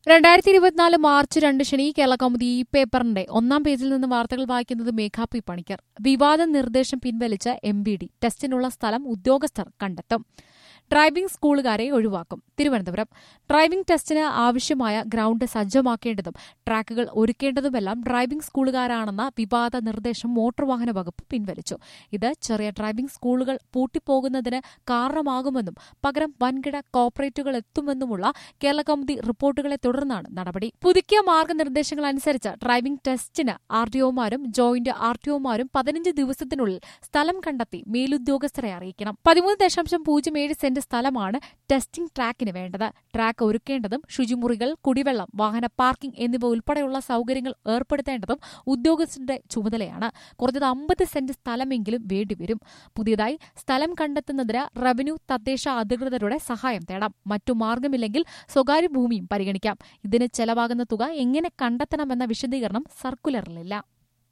രണ്ടായിരത്തി ഇരുപത്തിനാല് മാർച്ച് രണ്ട് ശനി കേരള കൗമുദി ഈ പേപ്പറിന്റെ ഒന്നാം പേജിൽ നിന്ന് വാർത്തകൾ വായിക്കുന്നത് മേഘാ പി പണിക്കർ വിവാദ നിർദ്ദേശം പിൻവലിച്ച എം ബി ഡി ടെസ്റ്റിനുള്ള സ്ഥലം ഉദ്യോഗസ്ഥർ കണ്ടെത്തും ഡ്രൈവിംഗ് സ്കൂളുകാരെ ഒഴിവാക്കും തിരുവനന്തപുരം ഡ്രൈവിംഗ് ടെസ്റ്റിന് ആവശ്യമായ ഗ്രൗണ്ട് സജ്ജമാക്കേണ്ടതും ട്രാക്കുകൾ ഒരുക്കേണ്ടതുമെല്ലാം ഡ്രൈവിംഗ് സ്കൂളുകാരാണെന്ന വിവാദ നിർദ്ദേശം മോട്ടോർ വാഹന വകുപ്പ് പിൻവലിച്ചു ഇത് ചെറിയ ഡ്രൈവിംഗ് സ്കൂളുകൾ പൂട്ടിപ്പോകുന്നതിന് കാരണമാകുമെന്നും പകരം വൻകിട കോർപ്പറേറ്റുകൾ എത്തുമെന്നുമുള്ള കേരള കൗമുദി റിപ്പോർട്ടുകളെ തുടർന്നാണ് നടപടി പുതുക്കിയ മാർഗനിർദ്ദേശങ്ങൾ അനുസരിച്ച് ഡ്രൈവിംഗ് ടെസ്റ്റിന് ആർ ടി ഒമാരും ജോയിന്റ് ആർ ടി ഒമാരും പതിനഞ്ച് ദിവസത്തിനുള്ളിൽ സ്ഥലം കണ്ടെത്തി മേലുദ്യോഗസ്ഥരെ അറിയിക്കണം പതിമൂന്ന് ദശാംശം പൂജ്യം ഏഴ് സെന്റ് സ്ഥലമാണ് ടെസ്റ്റിംഗ് ട്രാക്കിന് വേണ്ടത് ട്രാക്ക് ഒരുക്കേണ്ടതും ശുചിമുറികൾ കുടിവെള്ളം വാഹന പാർക്കിംഗ് എന്നിവ ഉൾപ്പെടെയുള്ള സൗകര്യങ്ങൾ ഏർപ്പെടുത്തേണ്ടതും ഉദ്യോഗസ്ഥരുടെ ചുമതലയാണ് കുറഞ്ഞത് അമ്പത് സെന്റ് സ്ഥലമെങ്കിലും വേണ്ടിവരും പുതിയതായി സ്ഥലം കണ്ടെത്തുന്നതിന് റവന്യൂ തദ്ദേശ അധികൃതരുടെ സഹായം തേടാം മറ്റു മാർഗമില്ലെങ്കിൽ സ്വകാര്യ ഭൂമിയും പരിഗണിക്കാം ഇതിന് ചെലവാകുന്ന തുക എങ്ങനെ കണ്ടെത്തണമെന്ന വിശദീകരണം സർക്കുലറിലില്ല